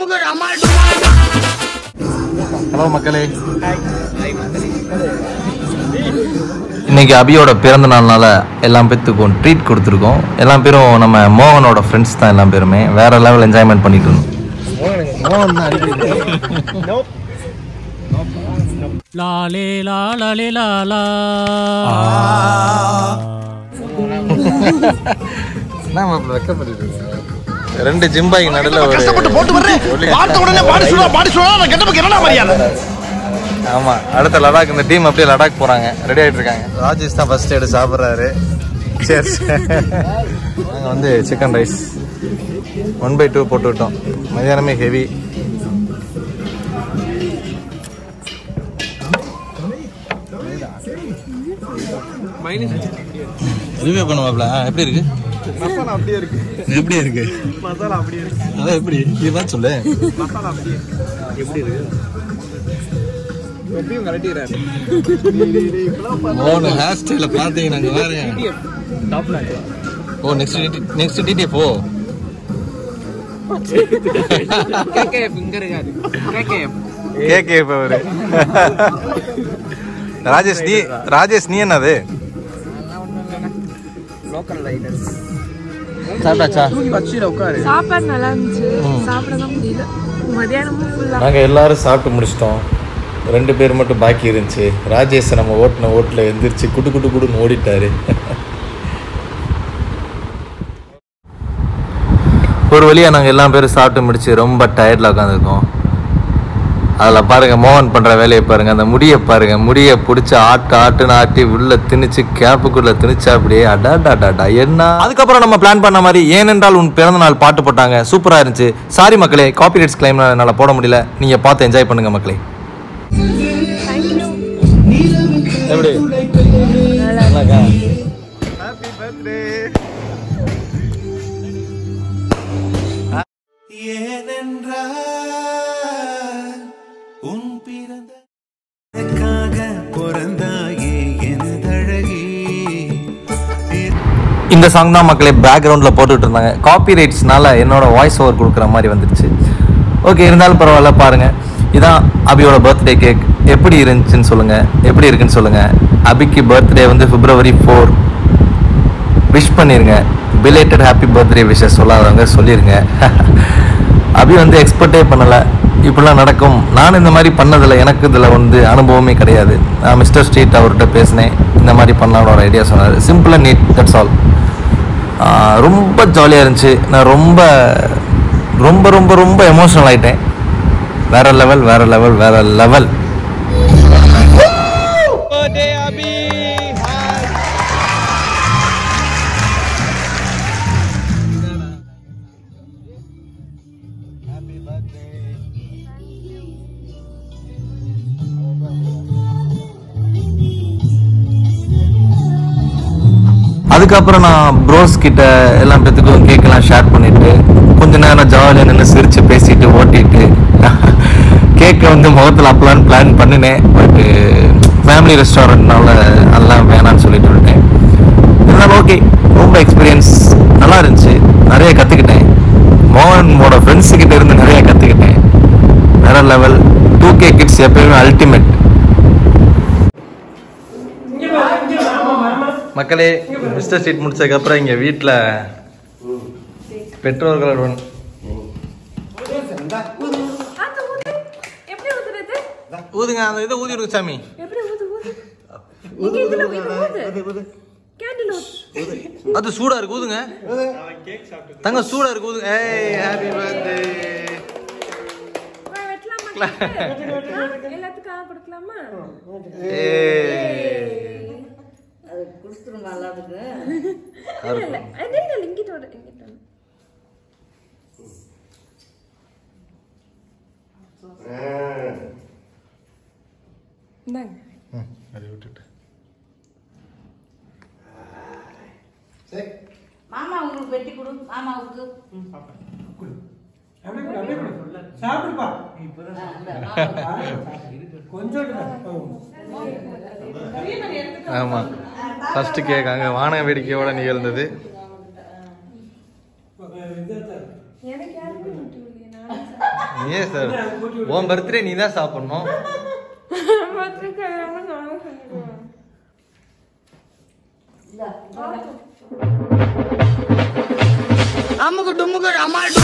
Hello மக்களே இன்னைக்கு அபியோட பிறந்த நாள்னால எல்லாம் பேத்துக்கும் ட்ரீட் கொடுத்துருக்கோம் எல்லா பேரும் நம்ம மோகனோட ஃப்ரெண்ட்ஸ் தான் எல்லா பேருமே வேற லெவல் என்ஜாய்மெண்ட் பண்ணிட்டு இருந்தோம் லாலே லாலே லாலா ரெண்டு ஜிம்பாய்க்கு நடுவில் ஒரு போட்டு வர்றேன் பார்த்த உடனே பாடி சொல்லுவா பாடி சொல்லுவா நான் கெட்டப்புக்கு என்னடா மரியாதை ஆமா அடுத்த லடாக் இந்த டீம் அப்படியே லடாக் போறாங்க ரெடி ஆயிட்டு இருக்காங்க ராஜேஷ் தான் ஃபர்ஸ்ட் எடுத்து சாப்பிட்றாரு சரி நாங்கள் வந்து chicken rice one by two போட்டு விட்டோம் மதியானமே ஹெவி ரிவ்யூ பண்ணுவாப்ல எப்படி இருக்கு மசாலா அப்படியே இருக்கு எப்படி இருக்கு மசாலா அப்படியே இருக்கு அதான் எப்படி இது பார்த்து சொல்லு மசாலா அப்படியே எப்படி இருக்கு எப்பயும் கலட்டிக்கிறாரு ஓன ஹேர் ஸ்டைல பாத்தீங்கன்னா அங்க வேற டாப்ல oh next next TTF oh KKF இங்க இருக்காது கேகேஎஃப் கேகேஎஃப் அவரு ராஜேஷ் நீ ராஜேஷ் நீ என்னது லோக்கல் ரைடர்ஸ் சாப்பிட்டாச்சா வச்சுல உட்காரு சாப்பாடு நல்லா இருந்துச்சு சாப்பிட தான் முடியல மதியானமும் ஃபுல்லா நாங்கள் எல்லாரும் சாப்பிட்டு முடிச்சிட்டோம் ரெண்டு பேர் மட்டும் பாக்கி இருந்துச்சு ராஜேஷ் நம்ம ஓட்டின ஓட்டில் எந்திரிச்சு குடு குடு குடுன்னு ஓடிட்டாரு ஒரு வழியாக நாங்கள் எல்லா பேரும் சாப்பிட்டு முடிச்சு ரொம்ப டயர்டில் உட்காந்துருக்கோம் அதில் பாருங்க மோகன் பண்ணுற வேலையை பாருங்க அந்த முடியை பாருங்க முடியை பிடிச்சி ஆட்டு ஆட்டுன்னு ஆட்டி உள்ள திணிச்சு கேப்புக்குள்ள திணிச்சு அப்படியே அடாடாடாடா என்ன அதுக்கப்புறம் நம்ம பிளான் பண்ண மாதிரி ஏனென்றால் உன் பிறந்த நாள் பாட்டு போட்டாங்க சூப்பராக இருந்துச்சு சாரி மக்களே காப்பிரைட்ஸ் கிளைம் என்னால் போட முடியல நீங்கள் பார்த்து என்ஜாய் பண்ணுங்க மக்களே எப்படி நல்லாக்கா ஹாப்பி பர்த்டே இந்த சாங் தான் மக்களே பேக்ரவுண்டில் போட்டுட்டு இருந்தாங்க காப்பி ரைட்ஸ்னால என்னோட வாய்ஸ் ஓவர் கொடுக்குற மாதிரி வந்துடுச்சு ஓகே இருந்தாலும் பரவாயில்ல பாருங்க இதான் அபியோட பர்த்டே கேக் எப்படி இருந்துச்சுன்னு சொல்லுங்க எப்படி இருக்குன்னு சொல்லுங்க அபிக்கு பர்த்டே வந்து பிப்ரவரி ஃபோர் விஷ் பண்ணிருங்க பிலேட்டட் ஹாப்பி பர்த்டே விஷஸ் சொல்லாதவங்க சொல்லிருங்க அபி வந்து எக்ஸ்பெக்டே பண்ணலை இப்படிலாம் நடக்கும் நான் இந்த மாதிரி பண்ணதில்லை எனக்கு இதில் வந்து அனுபவமே கிடையாது நான் மிஸ்டர் ஸ்ட்ரீட் அவர்கிட்ட பேசினேன் இந்த மாதிரி பண்ணலாம்னு ஒரு ஐடியா சொன்னார் simple and neat that's all ரொம்ப ஜாலியாக இருந்துச்சு நான் ரொம்ப ரொம்ப ரொம்ப ரொம்ப எமோஷனல் ஆயிட்டேன் வேற லெவல் வேற லெவல் வேற லெவல் பர்த்டே அபி அதுக்கப்புறம் நான் ப்ரோஸ் கிட்ட எல்லா பேத்துக்கும் கேக்கெல்லாம் ஷேர் பண்ணிட்டு கொஞ்ச நேரம் ஜாலியாக நின்று சிரிச்சு பேசிட்டு ஓட்டிட்டு கேக்கை வந்து முகத்தில் அப்பலான்னு பிளான் பண்ணினேன் பட் ஃபேமிலி ரெஸ்டாரண்ட்னால அதெல்லாம் வேணாம்னு சொல்லிட்டு விட்டேன் இருந்தாலும் ஓகே ரொம்ப எக்ஸ்பீரியன்ஸ் நல்லா இருந்துச்சு நிறைய கற்றுக்கிட்டேன் மோகனோட ஃப்ரெண்ட்ஸு கிட்ட இருந்து நிறைய கற்றுக்கிட்டேன் வேற லெவல் டூ கே கிட்ஸ் எப்பயுமே அல்டிமேட் மக்களே மிஸ்டர் ஸ்ட்ரீட் முடிச்சதுக்கப்புறம் இங்கே வீட்டில் பெற்றோர்களுடன் எப்படி ஊத்துறது ஊதுங்க அந்த இதை ஊதி விடுங்க சாமி எப்படி ஊது ஊது இங்க இதுல இது ஊது கேண்டில் ஊது அது சூடா இருக்கு ஊதுங்க தங்க சூடா இருக்கு ஊதுங்க ஏய் ஹாப்பி பர்த்டே வா, வெட்டலாமா கேக்கு? எல்லாத்துக்கும் ஆ கொடுக்கலாமா ஏய் இல்ல இல்ல அது இல்ல இங்கிட்டோட இங்கிட்டோட இந்தாங்க அதை விட்டுட்டு மாமா உங்களுக்கு வெட்டி கொடு மாமாவுக்கு சாப்பிடுப்பா ஆமா ஃபர்ஸ்ட் கேக் அங்க வான வேடிக்கையோட நிகழ்ந்தது எனக்கு யாருமே ஊட்டி விடலையே, நானே சாப்பிட்டேன். நீயே சார் உன் பர்த்டே நீ தான் சாப்பிடணும் பத்திரிக்கையாளர்கள் நானும் செஞ்சுக்குவேன். இந்தா, இந்தா. அம்முக்கு டும்முக்கு அம்மா